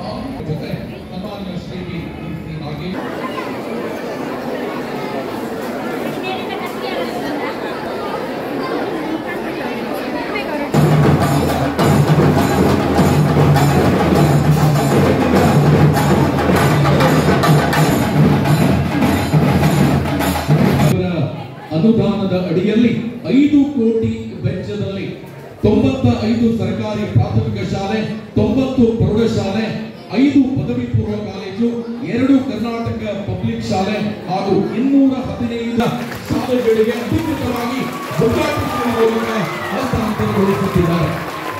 ಜೊತೆ ಸನ್ಮಾನ್ಯ Shri V. C. Nagesh ಅವರ ಅನುದಾನದ ಅಡಿಯಲ್ಲಿ ಐದು ಕೋಟಿ ವೆಚ್ಚದಲ್ಲಿ ತೊಂಬತ್ತ ಐದು ಸರ್ಕಾರಿ ಪ್ರಾಥಮಿಕ ಶಾಲೆ ತೊಂಬತ್ತು ಪ್ರೌಢಶಾಲೆ ಐದು ಪದವಿ ಪೂರ್ವ ಕಾಲೇಜು ಎರಡು ಕರ್ನಾಟಕ ಪಬ್ಲಿಕ್ ಶಾಲೆ ಹಾಗೂ ಇನ್ನೂರ ಹದಿನೈದು ಶಾಲೆಗಳಿಗೆ ಅಧಿಕೃತವಾಗಿ ಉದ್ಘಾಟಿಸುವ ಮೂಲಕ ಹಸ್ತಾಂತರಗೊಳಿಸುತ್ತಿದ್ದಾರೆ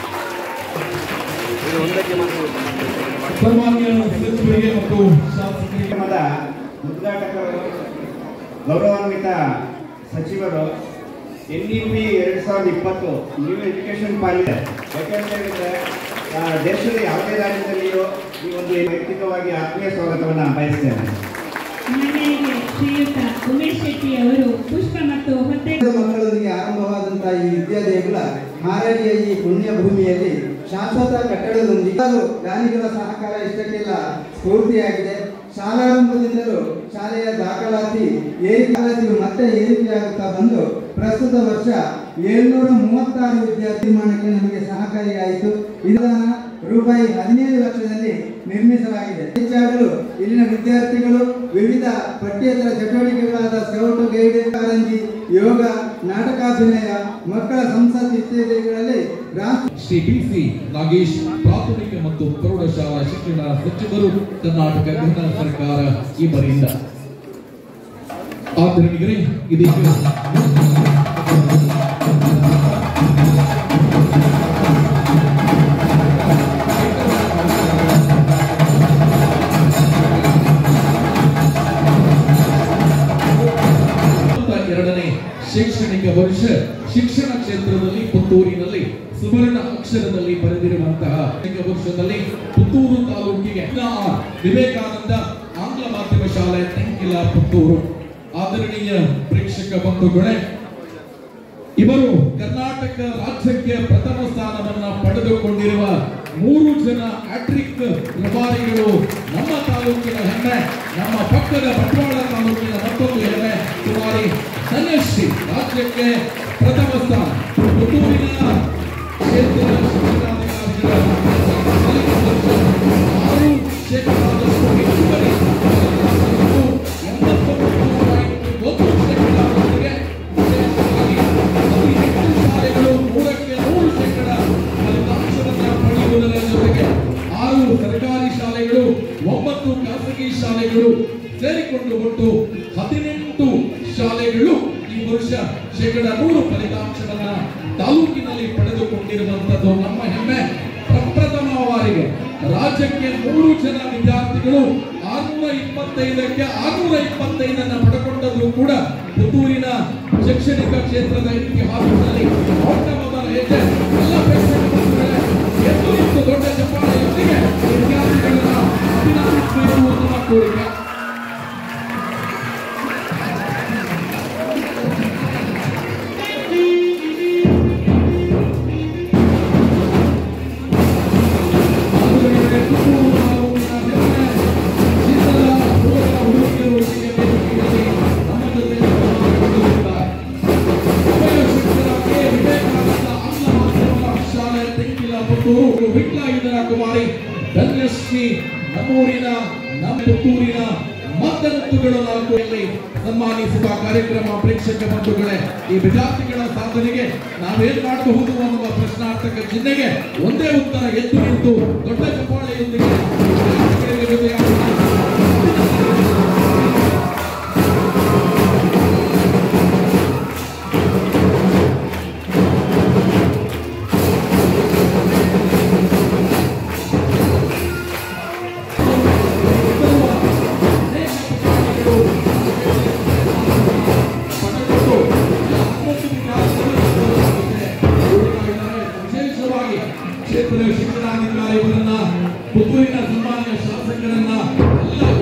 ಸನ್ಮಾನ್ಯ ಸಚಿವರಿಗೆ ಮತ್ತು ಶಾಸಕರಿಗೆ ಕಾರ್ಯಕ್ರಮದ ಉದ್ಘಾಟಕರು ಗೌರವಾನ್ವಿತ ಸಚಿವರು ಎನ್ ಇ ಪಿ ಎರಡು ಸಾವಿರದ ಇಪ್ಪತ್ತು ನ್ಯೂ ಎಜುಕೇಷನ್ ಪಾಲಿಸಿ ಯಾಕೆಂತ ಹೇಳಿದ್ರೆ ಆ, ದೇಶದ ಯಾವುದೇ ರಾಜ್ಯದಲ್ಲಿಯೂ ಈ ಒಂದು ವೈಯಕ್ತಿಕವಾಗಿ ಆತ್ಮೀಯ ಸ್ವಾಗತವನ್ನು ಬಯಸ್ತೇನೆ ಮನೆಗೆ ಶ್ರೀಯುತ ಉಮೇಶ್ ಶೆಟ್ಟಿ ಅವರು ಪುಷ್ಪ ಮತ್ತು ಹೊಟ್ಟೆ ಮಕ್ಕಳೊಂದಿಗೆ ಆರಂಭವಾದಂತಹ ಈ ವಿದ್ಯಾ ದೇಗುಲ ಹಾರಡಿಯ ಈ ಪುಣ್ಯ ಭೂಮಿಯಲ್ಲಿ ಶಾಶ್ವತ ಕಟ್ಟಡದೊಂದಿಗೆ ಅದು ದಾನಿಗಳ ಸಹಕಾರ ಇಷ್ಟಕ್ಕೆಲ್ಲ ಸ್ಫೂರ್ತಿಯಾಗಿದೆ ಶಾಲಾರಂಭದಿಂದಲೂ ಶಾಲೆಯ ದಾಖಲಾತಿ ಏರಿಕೆ ಮತ್ತೆ ಏರಿಕೆಯಾಗುತ್ತಾ ಬಂದು ಪ್ರಸ್ತುತ ವರ್ಷ ಏಳ್ನೂರ ಮೂವತ್ತಾರು ವಿದ್ಯಾರ್ಥಿ ನಿರ್ಮಾಣಕ್ಕೆ ನಮಗೆ ಸಹಕಾರಿಯಾಯಿತು ಇದನ್ನ ರೂಪಾಯಿ ಹದಿನೇಳು ಲಕ್ಷದಲ್ಲಿ ನಿರ್ಮಿಸಲಾಗಿದೆ ಹೆಚ್ಚಾಗಲು ಇಲ್ಲಿನ ವಿದ್ಯಾರ್ಥಿಗಳು ವಿವಿಧ ಪಠ್ಯೇತರ ಚಟುವಟಿಕೆಗಳಾದ ಸ್ಕೌಟ್ ಗೈಡ್ ಕಾರಂಜಿ ಯೋಗ ನಾಟಕಾಭಿನಯ ಮಕ್ಕಳ ಸಂಸತ್ ಇತ್ಯಾದಿಗಳಲ್ಲಿ ರಾಷ್ಟ್ರ ಶ್ರೀ ಬಿ ಸಿ ನಾಗೇಶ್ ಪ್ರಾಥಮಿಕ ಮತ್ತು ಪ್ರೌಢಶಾಲಾ ಶಿಕ್ಷಣ ಸಚಿವರು ಕರ್ನಾಟಕ ಕೇಂದ್ರ ಸರ್ಕಾರ ಇಬ್ಬರಿಂದ ಆಧುನಿಕರೇ ಇದೀಗ ಇಪ್ಪತ್ತ ಎರಡನೇ ಶೈಕ್ಷಣಿಕ ವರ್ಷ ಶಿಕ್ಷಣ ಕ್ಷೇತ್ರದಲ್ಲಿ ಪುತ್ತೂರಿನಲ್ಲಿ ಸುವರ್ಣ ಅಕ್ಷರದಲ್ಲಿ ಬರೆದಿರುವಂತಹ ಶೈಕ್ಷಣಿಕ ವರ್ಷದಲ್ಲಿ ಪುತ್ತೂರು ತಾಲೂಕಿಗೆ ಆರ್ ವಿವೇಕಾನಂದ ಆಂಗ್ಲ ಮಾಧ್ಯಮ ಶಾಲೆ ತೆಂಕಿಲ ಪುತ್ತೂರು ಆದರಣೀಯ ಪ್ರೇಕ್ಷಕ ಬಂಧುಗಳೇ ಇವರು ಕರ್ನಾಟಕ ರಾಜ್ಯಕ್ಕೆ ಪ್ರಥಮ ಸ್ಥಾನವನ್ನ ಪಡೆದುಕೊಂಡಿರುವ ಮೂರು ಜನ ಹ್ಯಾಟ್ರಿಕ್ ರಬಾರಿಗಳು ನಮ್ಮ ತಾಲೂಕಿನ ಹೆಮ್ಮೆ ನಮ್ಮ ಪಕ್ಕದ ಬಂಟ್ವಾಳ ತಾಲೂಕಿನ ಮತ್ತೊಂದು ಹೆಮ್ಮೆ ಕುಮಾರಿ ಧನ್ಯಶ್ರೀ ರಾಜ್ಯಕ್ಕೆ ಪ್ರಥಮ ಸ್ಥಾನ ಪುತ್ತೂರಿನ ಕ್ಷೇತ್ರದ ಶಿಕ್ಷಣಾಧಿಕಾರಿಗಳ ಆರು ಶೇಕಡಾದಷ್ಟು ಹೆಚ್ಚುವರಿ ಮತ್ತು ಎಂಬತ್ತೊಂಬತ್ತು ಪಾಯಿಂಟ್ ಒಂದು ಶೇಕಡಾದವರೆಗೆ ವಿಶೇಷವಾಗಿ ಅತಿ ಹೆಚ್ಚು ಶಾಲೆಗಳು ನೂರಕ್ಕೆ ನೂರು ಶೇಕಡ ಫಲಿತಾಂಶವನ್ನ ಪಡೆಯುವುದರ ಜೊತೆಗೆ ಆರು ಸರ್ಕಾರಿ ಶಾಲೆಗಳು ಒಂಬತ್ತು ಖಾಸಗಿ ಶಾಲೆಗಳು ಸೇರಿಕೊಂಡು ಒಟ್ಟು ಹದಿನೆಂಟು ಶಾಲೆಗಳು ಈ ವರ್ಷ ಶೇಕಡ ನೂರು ಫಲಿತಾಂಶವನ್ನ ತಾಲೂಕಿನಲ್ಲಿ ಪಡೆದುಕೊಂಡಿರುವಂತದ್ದು ನಮ್ಮ ಹೆಮ್ಮೆ ಪ್ರಪ್ರಥಮವಾರಿಗೆ ರಾಜ್ಯಕ್ಕೆ ಮೂರು ಜನ ವಿದ್ಯಾರ್ಥಿಗಳು ಆರ್ನೂರ ಇಪ್ಪತ್ತೈದಕ್ಕೆ ಆರ್ನೂರ ಇಪ್ಪತ್ತೈದನ್ನ ಪಡೆಕೊಂಡದ್ದು ಕೂಡ ಪುತ್ತೂರಿನ ಶೈಕ್ಷಣಿಕ ಕ್ಷೇತ್ರದ ಇತಿಹಾಸದಲ್ಲಿ ಮೊಟ್ಟ ಮೊದಲ ಹೆಜ್ಜೆ ಎಲ್ಲ ಪ್ರೇಕ್ಷಕ ಬಂಧುಗಳೇ, ಎದ್ದು ನಿಂತು ದೊಡ್ಡ ಚಪ್ಪಾಳೆಯೊಂದಿಗೆ ವಿದ್ಯಾರ್ಥಿಗಳನ್ನ ಅಭಿನಂದಿಸಬೇಕು ಅನ್ನುವ ಕೋರಿಕೆ ಕುಮಾರಿ ಧನ್ಯಶ್ರೀ ನಮ್ಮೂರಿನ ನಮ್ಮ ಪುತ್ತೂರಿನ ಮತಗಟ್ಟುಗಳು ನಾಲ್ಕುಯಲ್ಲಿ ಸನ್ಮಾನಿಸುವ ಕಾರ್ಯಕ್ರಮ ಪ್ರೇಕ್ಷಕ ಬಂಧುಗಳೇ ಈ ವಿದ್ಯಾರ್ಥಿಗಳ ಸಾಧನೆಗೆ ನಾವೇನ್ ಮಾಡಬಹುದು ಅನ್ನುವ ಪ್ರಶ್ನಾರ್ಥಕ ಚಿಹ್ನೆಗೆ ಒಂದೇ ಉತ್ತರ ಎದ್ದು ನಿಂತು ದೊಡ್ಡ ಚಪ್ಪಾಳೆಯೊಂದಿಗೆ ವಿದ್ಯಾರ್ಥಿಗಳಿಗೆ ಜೊತೆಯಾಗಿ ವಿಶೇಷವಾಗಿ ಕ್ಷೇತ್ರದ ಶಿಕ್ಷಣಾಧಿಕಾರಿಗಳನ್ನ ಪುತ್ತೂರಿನ ಸನ್ಮಾನ್ಯ ಶಾಸಕರನ್ನ ಎಲ್ಲ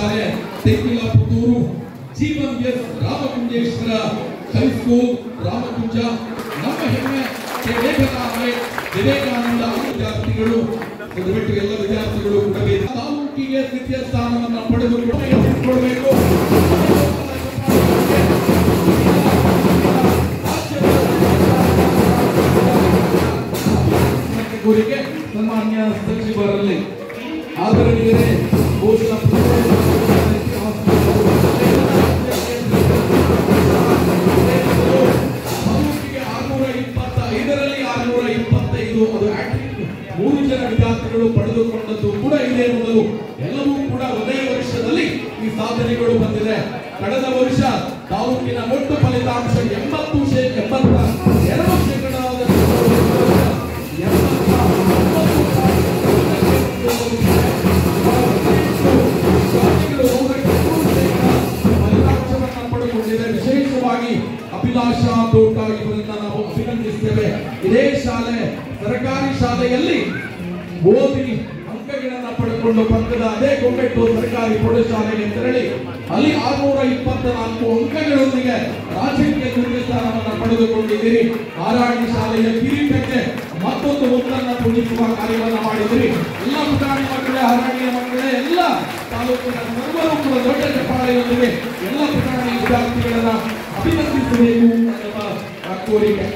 ಪ್ರೌಢಶಾಲೆ ತೆಕ್ಕಿಲ ಪುತ್ತೂರು ಜೀವನ್ ಎಸ್ ರಾಮಕುಂಜೇಶ್ವರ ಹೈಸ್ಕೂಲ್ ರಾಮಕುಂಜ ನಮ್ಮ ಹೆಮ್ಮೆ ಶ್ರೀ ವೇದನಾಮೆ ವಿವೇಕಾನಂದ ವಿದ್ಯಾರ್ಥಿಗಳು ದಯವಿಟ್ಟು ಎಲ್ಲ ವಿದ್ಯಾರ್ಥಿಗಳು ಕೂಡ ವೇದ- ತಾಲೂಕಿಗೆ ತೃತೀಯ ಸ್ಥಾನವನ್ನು ಪಡೆದುಕೊಂಡು ಕೊಡಬೇಕು ಕೋರಿಕೆ ಸನ್ಮಾನ್ಯ ಸಚಿವರಲ್ಲಿ ಆದರಣೀಯರೇ ಘೋಷಣಾ ತಾಲೂಕಿಗೆ ಆರ್ನೂರ ಇಪ್ಪತ್ತೈದರಲ್ಲಿ ಆರ್ನೂರ ಇಪ್ಪತ್ತೈದು ಅದು ಆಕ್ಟಿವ್ ಮೂರು ಜನ ವಿದ್ಯಾರ್ಥಿಗಳು ಪಡೆದುಕೊಂಡದ್ದು ಕೂಡ ಇದೇ ಮೊದಲು ಎಲ್ಲವೂ ಕೂಡ ಒಂದೇ ವರ್ಷದಲ್ಲಿ ಈ ಸಾಧನೆಗಳು ಬಂದಿದೆ ಕಳೆದ ವರ್ಷ ತಾಲೂಕಿನ ಒಟ್ಟು ಫಲಿತಾಂಶ ಎಂಬತ್ತು ಶೇ ಎಂಬತ್ತ ಎರಡು ಶೇಕಡಾದಷ್ಟು ಎಂಬತ್ತ ಶಾಲೆಗಳು ನೂರಕ್ಕೆ ನೂರು ಶೇಕಡ ಫಲಿತಾಂಶವನ್ನು ಪಡೆದುಕೊಂಡಿದೆ ವಿಶೇಷವಾಗಿ ಅಭಿಲಾಷಾ ತೋಟ ಇವರನ್ನ ನಾವು ಅಭಿನಂದಿಸ್ತೇವೆ ಇದೇ ಶಾಲೆ ಸರ್ಕಾರಿ ಶಾಲೆಯಲ್ಲಿ ಓದಿ ಅಂಕಗಳನ್ನ ಪಡೆದುಕೊಂಡು ಪಕ್ಕದ ಅದೇ ಗೊಂಬೆಟ್ಟು ಸರ್ಕಾರಿ ಪ್ರೌಢಶಾಲೆಗೆ ತೆರಳಿ ಅಲ್ಲಿ ಆರ್ನೂರ ಇಪ್ಪತ್ತ ನಾಲ್ಕು ಅಂಕಗಳೊಂದಿಗೆ ರಾಜ್ಯಕ್ಕೆ ದ್ವಿತೀಯ ಸ್ಥಾನವನ್ನು ಪಡೆದುಕೊಂಡಿದ್ದೀರಿ ಹಾರಾಡಿ ಶಾಲೆಯ ಕಿರೀಟಕ್ಕೆ ಮತ್ತೊಂದು ಮುತ್ತನ್ನ ಪೂಜಿಸುವ ಕಾರ್ಯವನ್ನು ಮಾಡಿದಿರಿ ಎಲ್ಲ ಪುಟಾಣಿ ಮಕ್ಕಳೇ ಹಾರಾಡಿಯ ಮಕ್ಕಳೇ ಎಲ್ಲ ತಾಲೂಕಿನ ಸರ್ವರು ಕೂಡ ದೊಡ್ಡ ಚಪ್ಪಾಳೆಯೊಂದಿಗೆ ಎಲ್ಲ ಪುಟಾಣಿ ವಿದ್ಯಾರ್ಥಿಗಳನ್ನ ಅಭಿನಂದಿಸಬೇಕು ಎನ್ನುವ ಆ ಕೋರಿಕೆ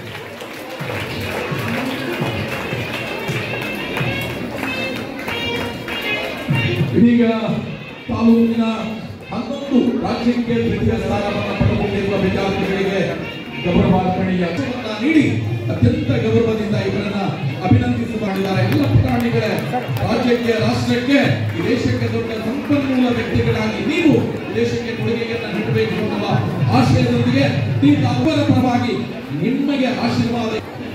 ಇದೀಗ ತಾಲೂಕಿನ ಹನ್ನೊಂದು ರಾಜ್ಯಕ್ಕೆ ತೃತೀಯ ಸ್ಥಾನವನ್ನು ಪಡೆದುಕೊಂಡಿರುವ ವಿದ್ಯಾರ್ಥಿಗಳಿಗೆ ಗೌರವಾರ್ಪಣೆಯ ಅರ್ಥವನ್ನ ನೀಡಿ ಅತ್ಯಂತ ಗೌರವದಿಂದ ಇವರನ್ನ ಅಭಿನಂದಿಸಿ ಮಾಡಿದ್ದಾರೆ ಎಲ್ಲ ಪುಟಾಣಿಗಳೇ ರಾಜ್ಯಕ್ಕೆ ರಾಷ್ಟ್ರಕ್ಕೆ ಈ ದೇಶಕ್ಕೆ ದೊಡ್ಡ ಸಂಪನ್ಮೂಲ ವ್ಯಕ್ತಿಗಳಾಗಿ ನೀವು ಈ ದೇಶಕ್ಕೆ ಕೊಡುಗೆಯನ್ನ ನೀಡಬೇಕು ಎನ್ನುವ ಆಶಯದೊಂದಿಗೆ ಈ ತಾಲ್ವರ ಪರವಾಗಿ ನಿಮಗೆ ಆಶೀರ್ವಾದ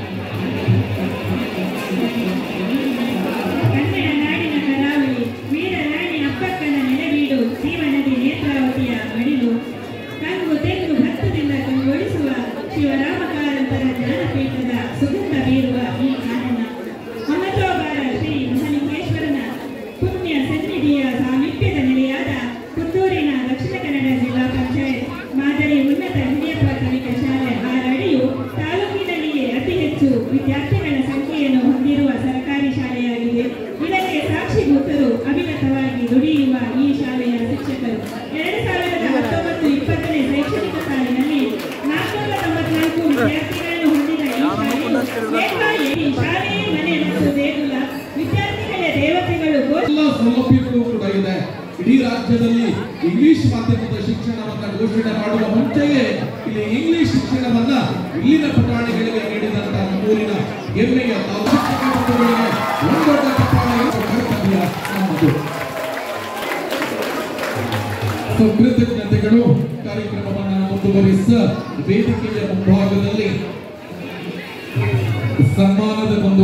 ಕನ್ನಡ ನಾಡಿನ ಕರಾವಳಿ ವೀರರಾಣಿ ಅಪ್ಪಕ್ಕನ ನೆನವೀಡು ಜೀವನದಿ ನೇತ್ರಾವತಿಯ ಮಡಿಲು ಕಂಗು ತೆಂಗು ಭತ್ತದಿಂದ ಕಂಗೊಳಿಸುವ ಶಿವರಾಮ ಕಾರಂತರ ಜ್ಞಾನಪೀಠದ ಸುಗಂಧ ಬೀರುವ ಈ ಕಾನನ ಮಹತೋಬಾರ ಶ್ರೀ ಮಹಾಲಿಂಗೇಶ್ವರನ ಪುಣ್ಯ ಸನ್ನಿಧಿಯ ಸಾಮೀಪ್ಯದ ನೆಲೆಯಾದ ಪುತ್ತೂರಿನ ದಕ್ಷಿಣ ಕನ್ನಡ ಜಿಲ್ಲಾ ಪಂಚಾಯತ್ ಮಾದರಿ ಉನ್ನತ ಹಿರಿಯ ಪ್ರಾಥಮಿಕ ಶಾಲೆ ಆರಡಿಯು ತಾಲೂಕಿನಲ್ಲಿಯೇ ಅತಿ ಹೆಚ್ಚು ವಿದ್ಯಾರ್ಥಿಗಳ ಸಂಖ್ಯೆಯನ್ನು ಹೊಂದಿರುವ ಸರ್ಕಾರಿ ಶಾಲೆಯಾಗಿದೆ ಇದಕ್ಕೆ ಸಾಕ್ಷಿಭೂತರು ಅವಿರತವಾಗಿ ದುಡಿಯುವ ಈ ಶಾಲೆಯ ಶಿಕ್ಷಕರು ಎರಡು ಸಾವಿರದ ಹತ್ತೊಂಬತ್ತು ಇಪ್ಪತ್ತನೇ ಶೈಕ್ಷಣಿಕ ಸಾಲಿನಲ್ಲಿ ನಾಲ್ಕುನೂರ ತೊಂಬತ್ನಾಲ್ಕು ವಿದ್ಯಾರ್ಥಿಗಳನ್ನು ಹೊಂದಿದ ಈ ಶಾಲೆಯು ಏಕಾಏಕಿ ಶಾಲೆ ಮನೆ ಮತ್ತು ದೇಗುಲ ವಿದ್ಯಾರ್ಥಿಗಳ ದೇವತೆಗಳು ಘೋಷ ಎಲ್ಲ ಸೌಲಭ್ಯಗಳು ಕೂಡ ಇದೆ ಇಡೀ ರಾಜ್ಯದಲ್ಲಿ ಇಂಗ್ಲಿಷ್ ಮಾಧ್ಯಮದ ಶಿಕ್ಷಣವನ್ನ ಘೋಷಣೆ ಮಾಡುವ ಮುಂಚೆಯೇ ಇಲ್ಲಿ ಇಂಗ್ಲಿಷ್ ಶಿಕ್ಷಣವನ್ನ ಇಲ್ಲಿನ ಪುಟಾಣಿಗಳಿಗೆ ನೀಡಿದಂತ ನಮ್ಮೂರಿನ ಹೆಮ್ಮೆಯ ತಾವು ಶಿಕ್ಷಕ ಬಂಧುಗಳಿಗೆ ಒಂದು ದೊಡ್ಡ ಚಪ್ಪಾಳೆಯ ಕರ್ತವ್ಯ ನಮ್ಮದು ಸೊ ಕೃತಜ್ಞತೆಗಳು ಕಾರ್ಯಕ್ರಮವನ್ನು ಮುಂದುವರಿಸ ವೇದಿಕೆಯ ಮುಂಭಾಗದಲ್ಲಿ ಸನ್ಮಾನದ ಒಂದು